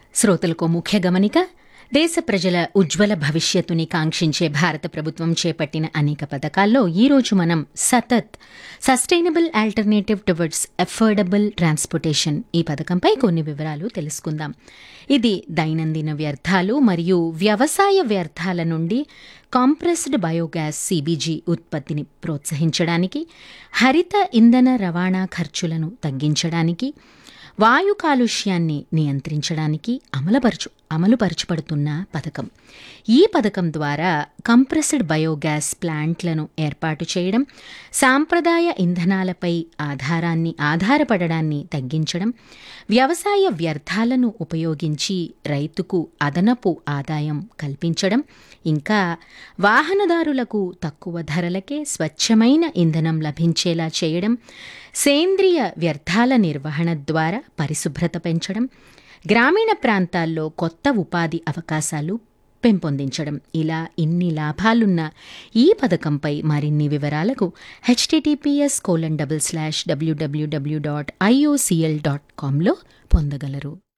శ్రోతలకు ముఖ్య గమనిక దేశ ప్రజల ఉజ్వల భవిష్యత్తుని కాంక్షించే భారత ప్రభుత్వం చేపట్టిన అనేక పథకాల్లో ఈరోజు మనం Satat sustainable alternative towards affordable transportation ఈ పథకంపై కొన్ని వివరాలు తెలుసుకుందాం ఇది దైనందిన వ్యర్థాలు మరియు వ్యవసాయ వ్యర్థాల నుండి కాంప్రెస్డ్ బయోగ్యాస్ సిబిజీ ఉత్పత్తిని ప్రోత్సహించడానికి హరిత ఇంధన రవాణా ఖర్చులను తగ్గించడానికి వాయు కాలుష్యాన్ని నియంత్రించడానికి అమలుపరచు అమలుపరచబడుతున్న పథకం ఈ పథకం ద్వారా కంప్రెస్డ్ బయోగ్యాస్ ప్లాంట్లను ఏర్పాటు చేయడం సాంప్రదాయ ఇంధనాలపై ఆధారాన్ని ఆధారపడడాన్ని తగ్గించడం వ్యవసాయ వ్యర్థాలను ఉపయోగించి రైతుకు అదనపు ఆదాయం కల్పించడం ఇంకా వాహనదారులకు తక్కువ ధరలకే స్వచ్ఛమైన ఇంధనం లభించేలా చేయడం సేంద్రియ వ్యర్థాల నిర్వహణ ద్వారా పరిశుభ్రత పెంచడం గ్రామీణ ప్రాంతాల్లో కొత్త ఉపాధి అవకాశాలు పెంపొందించడం ఇలా ఇన్ని లాభాలున్న ఈ పథకంపై మరిన్ని వివరాలకు HTTPS colon double slash WWW dot IOCL dot కామ్లో పొందగలరు